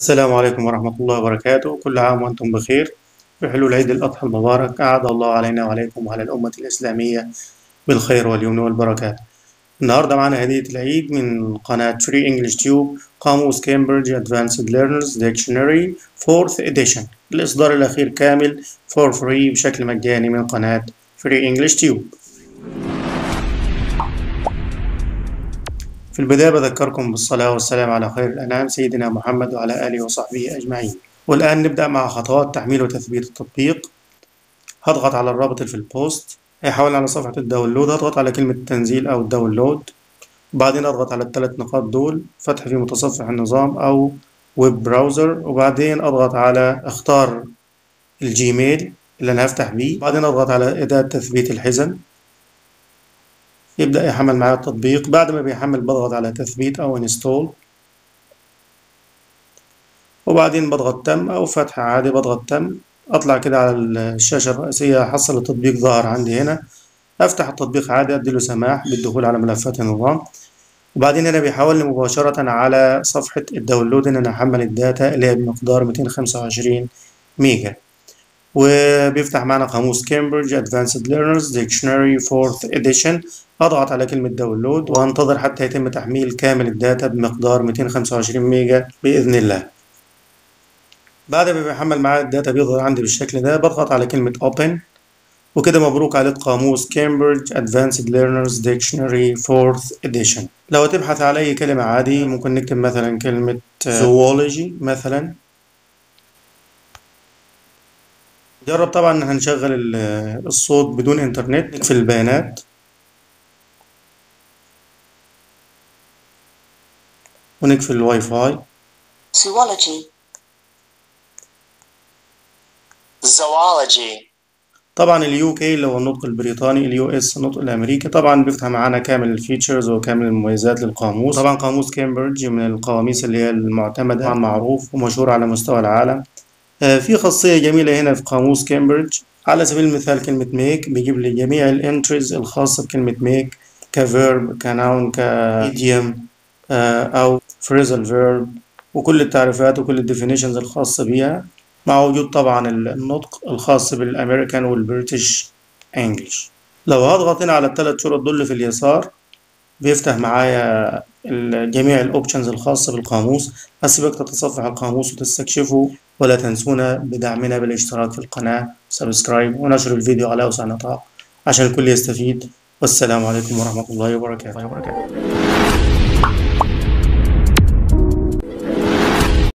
السلام عليكم ورحمة الله وبركاته كل عام وأنتم بخير بحلول عيد الأضحى المبارك أعاد الله علينا وعليكم وعلى الأمة الإسلامية بالخير واليمن والبركات النهاردة معنا هدية العيد من قناة Free English Tube قاموس كامبريدج Advanced Learners Dictionary 4th Edition الإصدار الأخير كامل for free بشكل مجاني من قناة Free English Tube في البداية بذكركم بالصلاة والسلام على خير الأنام سيدنا محمد وعلى آله وصحبه أجمعين والآن نبدأ مع خطوات تحميل وتثبيت التطبيق هضغط على الرابط اللي في البوست هيحول على صفحة الداونلود هضغط على كلمة تنزيل أو الداونلود وبعدين أضغط على الثلاث نقاط دول فتح في متصفح النظام أو ويب براوزر وبعدين أضغط على اختار الجيميل اللي أنا هفتح بيه بعدين أضغط على أداة تثبيت الحزن يبدأ يحمل معايا التطبيق بعد ما بيحمل بضغط على تثبيت أو انستول وبعدين بضغط تم أو فتح عادي بضغط تم أطلع كده على الشاشة الرئيسية أحصل التطبيق ظهر عندي هنا أفتح التطبيق عادي أديله سماح بالدخول على ملفات النظام وبعدين هنا بيحولني مباشرة على صفحة الداونلود إن أنا أحمل الداتا اللي هي بمقدار 225 ميجا وبيفتح معنا قاموس كامبريدج Advanced Learners Dictionary 4th Edition أضغط على كلمة داونلود وأنتظر حتى يتم تحميل كامل الداتا بمقدار 225 ميجا بإذن الله بعد ما بيحمل معايا الداتا بيظهر عندي بالشكل ده بضغط على كلمة Open وكده مبروك عليك قاموس كامبريدج Advanced Learners Dictionary 4th Edition لو تبحث على أي كلمة عادي ممكن نكتب مثلا كلمة zoology مثلا جرب طبعا ان هنشغل الصوت بدون انترنت في البيانات ونقفل الواي فاي zoology zoology طبعا اليو كي اللي هو النطق البريطاني اليو اس النطق الامريكي طبعا بيفتح معانا كامل الفيتشرز وكامل المميزات للقاموس طبعا قاموس كامبريدج من القواميس اللي هي المعتمدة طبعا معروف ومشهور على مستوى العالم في خاصية جميلة هنا في قاموس كامبريدج على سبيل المثال كلمة ميك بيجيب لي جميع الانتريز الخاصة بكلمة ميك كفيرب كناون كإيديوم أو فريزل فيرب وكل التعريفات وكل الديفينيشنز الخاصة بيها مع وجود طبعا النطق الخاص بالأمريكان والبريتش انجلش لو هضغط هنا على الثلاث شرط دول في اليسار بيفتح معايا جميع الاوبشنز الخاصة بالقاموس هسيبك تتصفح القاموس وتستكشفه ولا تنسونا بدعمنا بالاشتراك في القناة سبسكرايب ونشر الفيديو على أوسع نطاق عشان الكل يستفيد والسلام عليكم ورحمة الله وبركاته